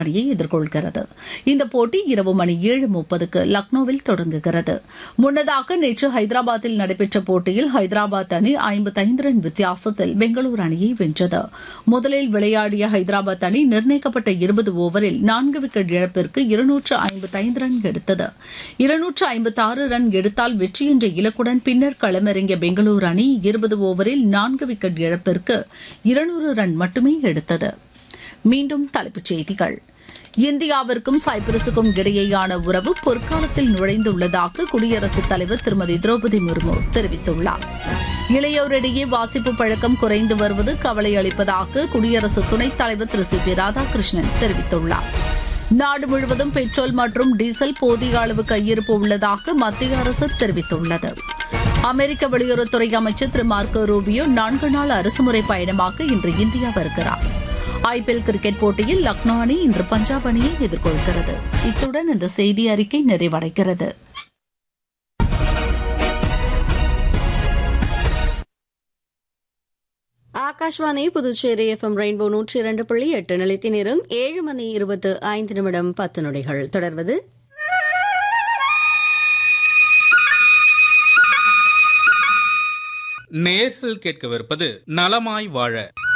அணியை எதிர்கொள்கிறது இந்த போட்டி இரவு மணி ஏழு முப்பதுக்கு லக்னோவில் தொடங்குகிறது முன்னதாக நேற்று ஹைதராபாத்தில் நடைபெற்ற போட்டியில் ஹைதராபாத் அணி ஐம்பத்தைந்து ரன் வித்தியாசத்தில் பெங்களூரு அணியை வென்றது முதலில் விளையாடிய ஹைதராபாத் அணி நிர்ணயிக்கப்பட்ட இருபது ஓவரில் நான்கு விக்கெட் இழப்பிற்கு இருநூற்று ஐம்பத்தைந்து ரன் எடுத்தது இருநூற்று ஐம்பத்தாறு ரன் எடுத்தால் வெற்றி என்ற இலக்குடன் பின்னர் களமிறங்கிய பெங்களூரு அணி இருபது ஓவரில் நான்கு விக்கெட் இழப்பிற்கு இருநூறு ரன் மட்டுமே எடுத்தது மீண்டும் தலைப்புச் செய்திகள் இந்தியாவிற்கும் சைப்ரஸுக்கும் இடையேயான உறவு பொற்காலத்தில் நுழைந்துள்ளதாக குடியரசுத் தலைவர் திருமதி திரௌபதி முர்மு தெரிவித்துள்ளார் இளையோரிடையே வாசிப்பு பழக்கம் குறைந்து வருவது கவலை அளிப்பதாக குடியரசு துணைத் தலைவர் திரு சி பி ராதாகிருஷ்ணன் தெரிவித்துள்ளார் நாடு முழுவதும் பெட்ரோல் மற்றும் டீசல் போதிய அளவு கையிருப்பு உள்ளதாக மத்திய அரசு தெரிவித்துள்ளது அமெரிக்க வெளியுறவுத்துறை அமைச்சர் திரு மார்க்கோ ரூபியோ நான்கு நாள் அரசுமுறை பயணமாக இன்று இந்தியா வருகிறார் ஐபிஎல் கிரிக்கெட் போட்டியில் லக்னோ அணி இன்று பஞ்சாப் அணியை எதிர்கொள்கிறது இத்துடன் இந்த செய்தி அறிக்கை நிறைவடைகிறது ஆகாஷ்வாணி புதுச்சேரி எஃப்எம் ரெயின்போ நூற்றி இரண்டு புள்ளி எட்டு நிலைத்தி நேரம் ஏழு மணி இருபத்து ஐந்து நிமிடம் பத்து நொடிகள் தொடர்வது நேர்கள் கேட்கவிருப்பது நலமாய் வாழ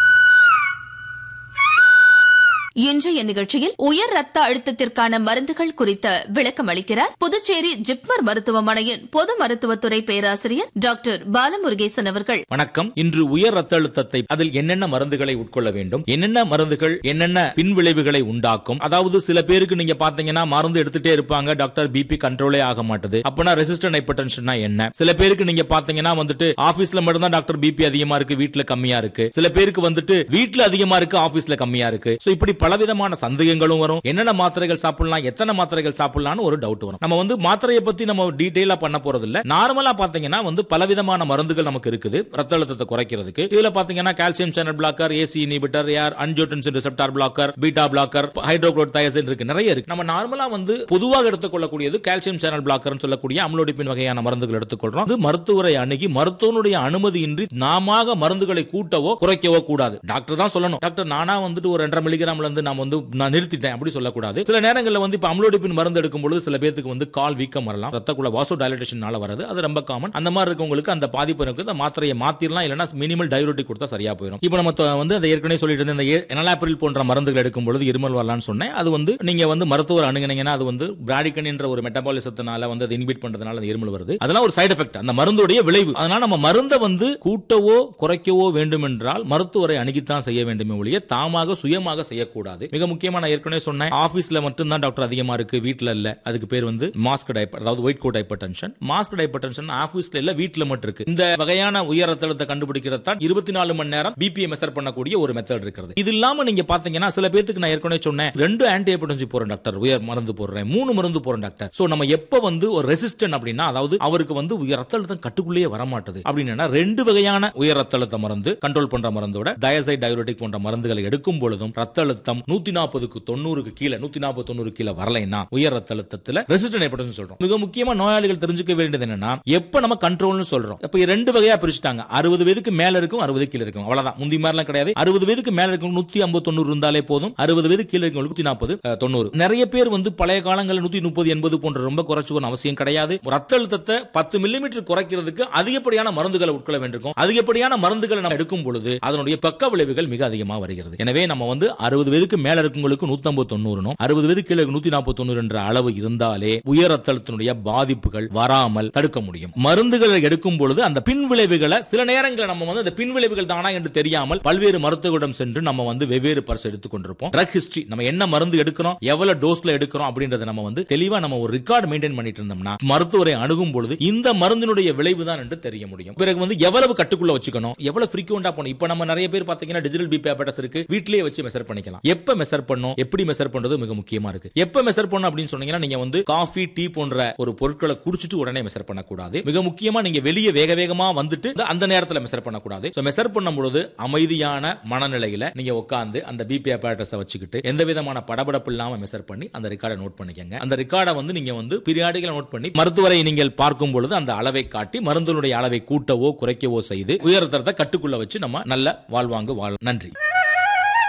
இன்றைய நிகழ்ச்சியில் உயர் ரத்த அழுத்தத்திற்கான மருந்துகள் குறித்த விளக்கம் அளிக்கிறார் புதுச்சேரி ஜிப்மர் மருத்துவமனையின் பொது மருத்துவத்துறை பேராசிரியர் டாக்டர் பாலமுருகேசன் அவர்கள் வணக்கம் இன்று உயர் ரத்த அழுத்தத்தை அதில் என்னென்ன மருந்துகளை உட்கொள்ள வேண்டும் என்னென்ன மருந்துகள் என்னென்ன பின்விளைவுகளை உண்டாக்கும் அதாவது சில பேருக்கு நீங்க பாத்தீங்கன்னா மருந்து எடுத்துட்டே இருப்பாங்க டாக்டர் பிபி கண்ட்ரோலே ஆக மாட்டது அப்பனா ரெசிஸ்டன்ட் ஹைப்பர்டென்ஷன்னா என்ன சில பேருக்கு நீங்க பாத்தீங்கன்னா வந்துட்டு ஆபீஸ்ல மட்டும் தான் டாக்டர் பிபி அதிகமா இருக்கு வீட்ல கம்மியா இருக்கு சில பேருக்கு வந்துட்டு வீட்ல அதிகமா இருக்கு ஆபீஸ்ல கம்மியா இருக்கு சோ இப்படி பலவிதமான சந்தேகங்களும் வரும் என்னென்ன மாத்திரைகள் சாப்பிடலாம் எத்தனை மாத்திரைகள் சாப்பிடலாம்னு ஒரு டவுட் வரும் நம்ம வந்து மாத்திரையை பத்தி நம்ம டீடைலா பண்ண போறது இல்ல நார்மலா பாத்தீங்கன்னா வந்து பலவிதமான மருந்துகள் நமக்கு இருக்குது ரத்த அழுத்தத்தை குறைக்கிறதுக்கு இதுல பாத்தீங்கன்னா calcium channel blocker ACE inhibitor ஏர் angiotensin receptor blocker beta blocker ஹைட்ரோக்ளோட் இருக்கு நிறைய இருக்கு நம்ம நார்மலா வந்து பொதுவாக எடுத்துக்கொள்ளக்கூடியது கால்சியம் சேனல் பிளாக்கர் சொல்லக்கூடிய அம்லோடிப்பின் வகையான மருந்துகள் எடுத்துக்கொள்றோம் அது மருத்துவரை அணுகி மருத்துவனுடைய அனுமதியின்றி நாமாக மருந்துகளை கூட்டவோ குறைக்கவோ கூடாது டாக்டர் தான் சொல்லணும் டாக்டர் நானா வந்துட்டு ஒரு ரெண்டரை மில்லிகிராம்ல இருந்து நான் வந்து நான் நிறுத்திட்டேன் அப்படி சொல்லக்கூடாது சில நேரங்களில் வந்து இப்ப அம்லோடிப்பின் மருந்து எடுக்கும் பொழுது சில பேருக்கு வந்து கால் வீக்கம் வரலாம் ரத்தக்குள்ள வாசோ டைலட்டேஷனால வருது அது ரொம்ப காமன் அந்த மாதிரி இருக்கவங்களுக்கு அந்த பாதிப்பு இருக்கு அந்த மாத்திரையை மாத்திரலாம் இல்லைன்னா மினிமல் டைரோட்டிக் கொடுத்தா சரியா போயிடும் இப்போ நம்ம தொ- வந்து அந்த ஏற்கனவே சொல்லிட்டு இருந்த இந்த எனலாப்பிரில் போன்ற மருந்துகள் எடுக்கும் பொழுது இருமல் வரலாம்னு சொன்னேன் அது வந்து நீங்க வந்து மருத்துவர் அணுகுனீங்கன்னா அது வந்து பிராடிகன் என்ற ஒரு மெட்டபாலிசத்தினால வந்து அது இன்ஹிபிட் பண்றதுனால அந்த இருமல் வருது அதெல்லாம் ஒரு சைடு எஃபெக்ட் அந்த மருந்துடைய விளைவு அதனால நம்ம மருந்தை வந்து கூட்டவோ குறைக்கவோ வேண்டும் என்றால் மருத்துவரை அணுகித்தான் செய்ய வேண்டுமே ஒழிய தாமாக சுயமாக செய்யக்கூடாது மிக முக்கியமா நான் ஏற்கனவே சொன்னேன் ஆபீஸ்ல மட்டும் தான் டாக்டர் அதிகமா இருக்கு வீட்ல இல்ல அதுக்கு பேர் வந்து மாஸ்க் டைப்பர் அதாவது white coat hypertension mask hypertension ஆபீஸ்ல இல்ல வீட்ல மட்டும் இருக்கு இந்த வகையான உயர் ரத்த அழுத்தத்தை கண்டுபிடிக்கிறது தான் இருபத்தி நாலு மணி நேரம் பிபிஎம் மெஷர் பண்ணக்கூடிய ஒரு மெத்தட் இருக்கிறது இது இல்லாம நீங்க பாத்தீங்கன்னா சில பேருக்கு நான் ஏற்கனவே சொன்னேன் ரெண்டு ஆன்டி ஹைப்பர்டென்சிவ் போறேன் டாக்டர் உயர் மருந்து போடுறேன் மூணு மருந்து போறேன் டாக்டர் சோ நம்ம எப்ப வந்து ஒரு ரெசிஸ்டன்ட் அப்படின்னா அதாவது அவருக்கு வந்து உயர் ரத்த அழுத்தம் கட்டுக்குள்ளேயே வர மாட்டது அப்படின்னா ரெண்டு வகையான உயர் ரத்த அழுத்த மருந்து கண்ட்ரோல் பண்ற மருந்தோட டயசைட் டயோட்டிக் போன்ற மருந்துகளை எடுக்கும் பொழுதும் ரத்த அழுத்தம் நூத்தி நாற்பதுக்கு தொண்ணூறுக்கு கீழே நூத்தி நாற்பது தொண்ணூறு கீழே வரலைன்னா உயர் ரத்த அழுத்தத்துல ரெசிஸ்டன்ட் ஹைப்பர்டென்ஷன் சொல்றோம் மிக முக்கியமா நோயாளிகள் தெரிஞ்சுக்க வேண்டியது என்னன்னா எப்ப நம்ம கண்ட்ரோல்னு சொல்றோம் இப்ப ரெண்டு வகையா பிரிச்சுட்டாங்க அறுபது வயதுக்கு மேல இருக்கும் அறுபது கீழே இருக்கும் அவ்வளவுதான் முந்தி மாதிரிலாம் கிடையாது அறுபது வயதுக்கு மேல இருக்கும் நூத்தி ஐம்பது தொண்ணூறு இருந்தாலே போதும் அறுபது வயது கீழே இருக்கும் நூத்தி நாற்பது தொண்ணூறு நிறைய பேர் வந்து பழைய காலங்களில் நூத்தி முப்பது எண்பது போன்ற ரொம்ப குறைச்சுக்கணும் அவசியம் கிடையாது ரத்த அழுத்தத்தை பத்து மில்லிமீட்டர் குறைக்கிறதுக்கு அதிகப்படியான மருந்துகளை உட்கொள்ள வேண்டியிருக்கும் அதிகப்படியான மருந்துகளை நம்ம எடுக்கும் பொழுது அதனுடைய பக்க விளைவுகள் மிக அதிகமாக வருகிறது எனவே நம்ம வந்து அறுபது வயதுக்கு மேல இருக்கவங்களுக்கு நூத்தம்பது தொண்ணூறுனும் அறுபது வயது கீழே நூத்தி நாற்பது தொண்ணூறு என்ற அளவு இருந்தாலே உயர் ரத்த அழுத்தத்தினுடைய பாதிப்புகள் வராமல் தடுக்க முடியும் மருந்துகளை எடுக்கும் பொழுது அந்த பின் விளைவுகளை சில நேரங்களில் நம்ம வந்து அந்த பின் விளைவுகள் தானா என்று தெரியாமல் பல்வேறு மருத்துவரிடம் சென்று நம்ம வந்து வெவ்வேறு பரிசு எடுத்துக் கொண்டிருப்போம் ட்ரக் ஹிஸ்டரி நம்ம என்ன மருந்து எடுக்கிறோம் எவ்வளவு டோஸ்ல எடுக்கிறோம் அப்படின்றத நம்ம வந்து தெளிவா நம்ம ஒரு ரெக்கார்டு மெயின்டைன் பண்ணிட்டு இருந்தோம்னா மருத்துவரை அணுகும் பொழுது இந்த மருந்தினுடைய விளைவு தான் என்று தெரிய முடியும் பிறகு வந்து எவ்வளவு கட்டுக்குள்ள வச்சுக்கணும் எவ்வளவு ஃப்ரீக்வெண்டா போகணும் இப்போ நம்ம நிறைய பேர் பாத்தீங்கன்னா டிஜிட்டல் பி பேப்பர்ஸ் இருக்கு வீட்லயே வச்சு மெஷர் பண்ணிக்கலாம் எப்ப மெஷர் பண்ணும் எப்படி மெஷர் பண்றது மிக முக்கியமா இருக்கு எப்ப மெஷர் பண்ணும் அப்படின்னு சொன்னீங்கன்னா நீங்க வந்து காஃபி டீ போன்ற ஒரு பொருட்களை குடிச்சிட்டு உடனே மெஷர் பண்ணக்கூடாது மிக முக்கியமா நீங்க வெளியே வேக வேகமா வந்துட்டு அந்த நேரத்துல மெஷர் பண்ணக்கூடாது சோ மெஷர் பண்ணும் பொழுது அமைதியான மனநிலையில நீங்க உட்கார்ந்து அந்த பிபி apparatus-அ வச்சுக்கிட்டு எந்த விதமான படபடப்பு இல்லாம மெஷர் பண்ணி அந்த ரெக்கார்டை நோட் பண்ணிக்கங்க அந்த ரெக்கார்டை வந்து நீங்க வந்து பீரியாடிக்கலா நோட் பண்ணி மருத்துவரை நீங்கள் பார்க்கும் பொழுது அந்த அளவை காட்டி மருந்தினுடைய அளவை கூட்டவோ குறைக்கவோ செய்து உயர்தரத்தை கட்டுக்குள்ள வச்சு நம்ம நல்ல வாழ்வாங்கு வாழ நன்றி